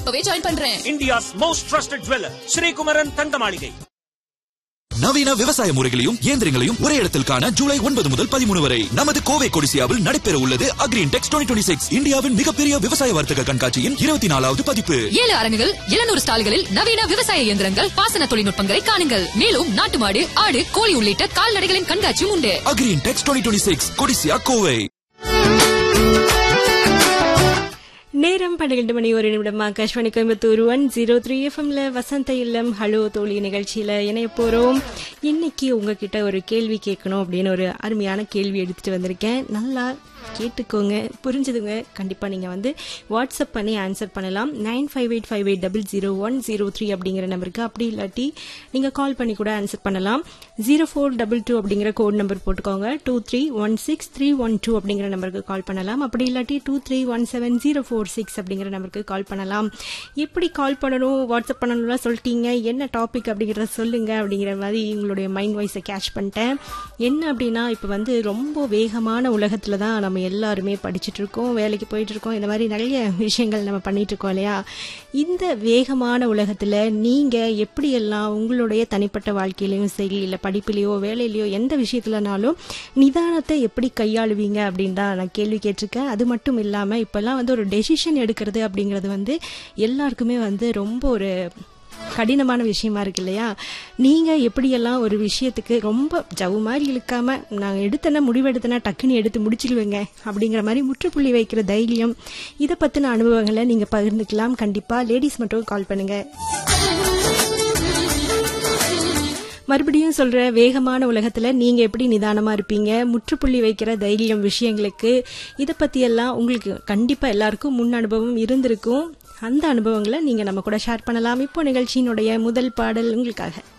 இப்பவே ஜாயின் பண்றேன் India's most trusted jeweller Srikumaran Thanga Maaligai நவீன விவசாய முறைகளையும் இயந்திரங்களையும் ஒரே இடத்தில் காண ஜூலை ஒன்பது முதல் பதிமூணு வரை நமது கோவை கொடிசியாவில் நடைபெற உள்ளது அக்ரீன் டெக்ஸ் டுவெண்ட்டி சிக்ஸ் இந்தியாவின் மிகப்பெரிய விவசாய வர்த்தக கண்காட்சியின் இருபத்தி நாலாவது பதிப்பு ஏழு அரங்குகள் எழுநூறு ஸ்டால்களில் நவீன விவசாய இயந்திரங்கள் பாசன தொழில்நுட்பங்களை காணுங்கள் மேலும் நாட்டு மாடு ஆடு கோழி உள்ளிட்ட கால்நடைகளின் கண்காட்சியும் உண்டு Agri Intex twenty six Codissia Kovai நேரம் பன்னிரண்டு மணி ஒரு நிமிடம் Akashvani Coimbatore one zero three எஃப்எம்ல வசந்த இல்லம் ஹலோ தோழி நிகழ்ச்சியில இணைய போறோம் இன்னைக்கு உங்ககிட்ட ஒரு கேள்வி கேட்கணும் அப்படின்னு ஒரு அருமையான கேள்வி எடுத்துட்டு வந்திருக்கேன் நல்லா கேட்டுக்கோங்க புரிஞ்சுதுங்க கண்டிப்பா நீங்க வந்து வாட்ஸ்அப் பண்ணி ஆன்சர் பண்ணலாம் nine five eight five eight double zero one zero three அப்படிங்கிற நம்பருக்கு அப்படி இல்லாட்டி நீங்க கால் பண்ணி கூட ஆன்சர் பண்ணலாம் ஜீரோ ஃபோர் டபுள் டூ அப்படிங்கிற கோட் நம்பர் போட்டுக்கோங்க two three one six three one two அப்படிங்கிற நம்பருக்கு கால் பண்ணலாம் அப்படி இல்லாட்டி two three one seven zero four six அப்படிங்கிற நம்பருக்கு கால் பண்ணலாம் எப்படி கால் பண்ணணும் வாட்ஸ்அப் பண்ணணும்லாம் சொல்லிட்டீங்க என்ன டாபிக் அப்படிங்கிறத சொல்லுங்க அப்படிங்கிற மாதிரி உங்களுடைய மைண்ட் வாய்ஸை கேட்ச் பண்ணிட்டேன் என்ன அப்படின்னா இப்போ வந்து ரொம்ப வேகமான உலகத்துல தான் நம்ம எல்லாருமே படிச்சுட்டு இருக்கோம் வேலைக்கு போயிட்டு இருக்கோம் இந்த மாதிரி நிறைய விஷயங்கள் நம்ம பண்ணிட்டு இருக்கோம் இல்லையா இந்த வேகமான உலகத்துல நீங்க எப்படியெல்லாம் உங்களுடைய தனிப்பட்ட வாழ்க்கையிலையும் சரி இல்லை படிப்பிலையோ வேலையிலையோ எந்த விஷயத்துலனாலும் நிதானத்தை எப்படி கையாளுவீங்க அப்படின்னு தான் நான் கேள்வி கேட்டிருக்கேன் அது மட்டும் இல்லாம இப்பெல்லாம் வந்து ஒரு டெசிஷன் எடுக்கிறது அப்படிங்கிறது வந்து எல்லாருக்குமே வந்து ரொம்ப ஒரு கடினமான விஷயமா இருக்கு இல்லையா நீங்க எப்படியெல்லாம் ஒரு விஷயத்துக்கு ரொம்ப ஜவு மாதிரி இழுக்காம நான் எடுத்தன முடிவெடுத்தனா டக்குன்னு எடுத்து முடிச்சிடுவேங்க அப்படிங்கிற மாதிரி முற்றுப்புள்ளி வைக்கிற தைரியம் இதை பத்தின அனுபவங்களை நீங்க பகிர்ந்துக்கலாம் கண்டிப்பா லேடிஸ் மட்டும் கால் பண்ணுங்க மறுபடியும் சொல்ற வேகமான உலகத்துல நீங்க எப்படி நிதானமா இருப்பீங்க முற்றுப்புள்ளி வைக்கிற தைரியம் விஷயங்களுக்கு இதை பத்தி எல்லாம் உங்களுக்கு கண்டிப்பா எல்லாருக்கும் முன் அனுபவம் இருந்திருக்கும் அந்த அனுபவங்களை நீங்க நம்ம கூட ஷேர் பண்ணலாம் இப்போ நிகழ்ச்சியினுடைய முதல் பாடல் உங்களுக்காக